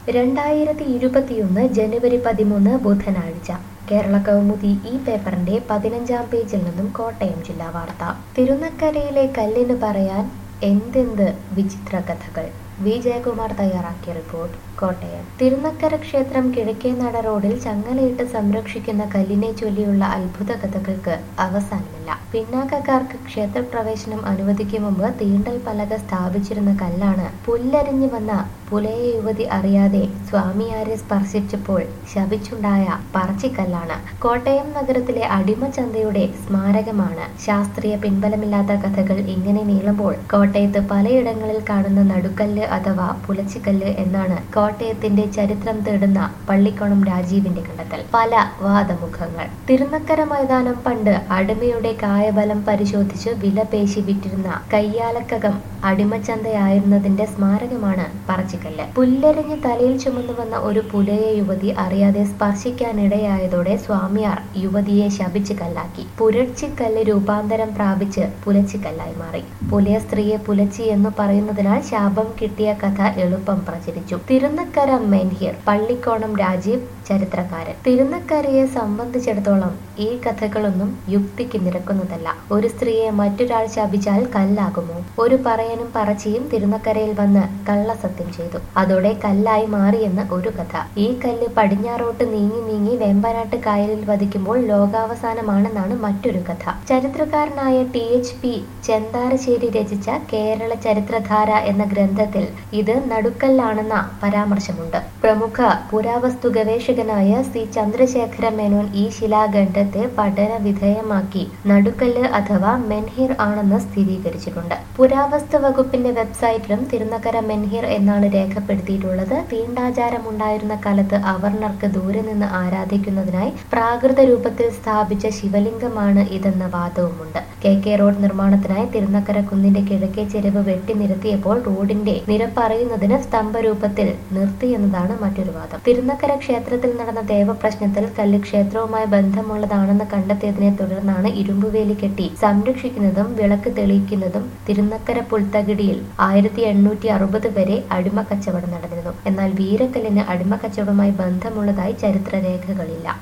രണ്ടായിരത്തി ഇരുപത്തിയൊന്ന് ജനുവരി പതിമൂന്ന് ബുധനാഴ്ച കേരള കൗമുദി ഈ പേപ്പറിന്റെ പതിനഞ്ചാം പേജിൽ നിന്നും കോട്ടയം ജില്ലാ വാർത്ത തിരുനക്കരയിലെ കല്ലിന് പറയാൻ എന്തെന്ത് വിചിത്ര കഥകൾ വി ജയകുമാർ തയ്യാറാക്കിയ റിപ്പോർട്ട് കോട്ടയം തിരുനക്കര ക്ഷേത്രം കിഴക്കേനട റോഡിൽ ചങ്ങലയിട്ട് സംരക്ഷിക്കുന്ന കല്ലിനെ ചൊല്ലിയുള്ള അത്ഭുത കഥകൾക്ക് അവസാനമില്ല പിന്നാക്കക്കാർക്ക് ക്ഷേത്രപ്രവേശനം അനുവദിക്കും മുമ്പ് തീണ്ടൽ പലക സ്ഥാപിച്ചിരുന്ന കല്ലാണ് പുല്ലരിഞ്ഞു വന്ന പുലയ യുവതി അറിയാതെ സ്വാമിയാരെ സ്പർശിച്ചപ്പോൾ ശപിച്ചുണ്ടായ പറച്ചിക്കല്ലാണ് കോട്ടയം നഗരത്തിലെ അടിമചന്തയുടെ സ്മാരകമാണ് ശാസ്ത്രീയ പിൻബലമില്ലാത്ത കഥകൾ ഇങ്ങനെ നീളുമ്പോൾ കോട്ടയത്ത് പലയിടങ്ങളിൽ കാണുന്ന നടുക്കല്ല് അഥവാ പുലച്ചിക്കല്ല് എന്നാണ് കോട്ടയത്തിന്റെ ചരിത്രം തേടുന്ന പള്ളിക്കോണം രാജീവിന്റെ കണ്ടെത്തൽ പല വാദമുഖങ്ങൾ തിരുനക്കര മൈതാനം പണ്ട് അടിമയുടെ കായബലം പരിശോധിച്ച് വില പേശി വിറ്റിരുന്ന കയ്യാലക്കകം അടിമച്ചന്തയായിരുന്നതിന്റെ സ്മാരകമാണ് പറച്ചിക്കല്ല് പുല്ലെറിഞ്ഞ് തലയിൽ ചുമന്നു വന്ന ഒരു പുലയ യുവതി അറിയാതെ സ്പർശിക്കാനിടയായതോടെ സ്വാമിയാർ യുവതിയെ ശപിച്ച് കല്ലാക്കി പുരച്ചിക്കല്ല് രൂപാന്തരം പ്രാപിച്ച് പുലച്ചിക്കല്ലായി മാറി പുലയ സ്ത്രീയെ പുലച്ചി എന്ന് പറയുന്നതിനാൽ ശാപം കിട്ടിയ കഥ എളുപ്പം പ്രചരിച്ചു തിരുനക്കര മെൻഹിർ പള്ളിക്കോണം രാജീവ് ചരിത്രകാരൻ തിരുനക്കരയെ സംബന്ധിച്ചിടത്തോളം ഈ കഥകളൊന്നും യുക്തിക്ക് നിരക്കുന്നതല്ല ഒരു സ്ത്രീയെ മറ്റൊരാൾ ശപിച്ചാൽ കല്ലാകുമോ ഒരു പറയനും പറച്ചിയും തിരുനക്കരയിൽ വന്ന് കള്ളസത്യം ചെയ്തു അതോടെ കല്ലായി മാറിയെന്ന് ഒരു കഥ ഈ കല്ല് പടിഞ്ഞാറോട്ട് നീങ്ങി നീങ്ങി വേമ്പനാട്ട് കായലിൽ വധിക്കുമ്പോൾ ലോകാവസാനമാണെന്നാണ് മറ്റൊരു കഥ ചരിത്രകാരനായ ടി എച്ച് പി ചെന്താരശ്ശേരി രചിച്ച കേരള ചരിത്രധാര എന്ന ഗ്രന്ഥത്തിൽ ഇത് നടുക്കല്ലാണെന്ന പരാമർശമുണ്ട് പ്രമുഖ പുരാവസ്തു ഗവേഷകനായ സി ചന്ദ്രശേഖര മേനോൻ ഈ ശിലാഖണ്ഡത്തെ പഠന വിധേയമാക്കി നടുക്കല്ല് അഥവാ മെൻഹിർ ആണെന്ന് സ്ഥിരീകരിച്ചിട്ടുണ്ട് പുരാവസ്തു വകുപ്പിന്റെ വെബ്സൈറ്റിലും തിരുനക്കര മെൻഹിർ എന്നാണ് രേഖപ്പെടുത്തിയിട്ടുള്ളത് തീണ്ടാചാരമുണ്ടായിരുന്ന കാലത്ത് അവർണർക്ക് ദൂരെ നിന്ന് ആരാധിക്കുന്നതിനായി പ്രാകൃത രൂപത്തിൽ സ്ഥാപിച്ച ശിവലിംഗമാണ് ഇതെന്ന വാദവുമുണ്ട് കെ കെ റോഡ് നിർമ്മാണത്തിനായി തിരുനക്കര കുന്നിന്റെ കിഴക്കേ ചെരുവ് വെട്ടി നിരത്തിയപ്പോൾ റോഡിന്റെ നിരപ്പറയുന്നതിന് സ്തംഭരൂപത്തിൽ നിർത്തിയെന്നതാണ് മറ്റൊരു വാദം തിരുനക്കര ക്ഷേത്രത്തിൽ നടന്ന ദേവപ്രശ്നത്തിൽ കല്ല് ക്ഷേത്രവുമായി ബന്ധമുള്ളതാണെന്ന് കണ്ടെത്തിയതിനെ തുടർന്നാണ് ഇരുമ്പുവേലി കെട്ടി സംരക്ഷിക്കുന്നതും വിളക്ക് തെളിയിക്കുന്നതും തിരുനക്കര പുൽത്തകിടിയിൽ ആയിരത്തി എണ്ണൂറ്റി അറുപത് വരെ അടിമ കച്ചവടം നടന്നിരുന്നു എന്നാൽ വീരക്കല്ലിന് അടിമ കച്ചവടവുമായി ബന്ധമുള്ളതായി ചരിത്രരേഖകളില്ല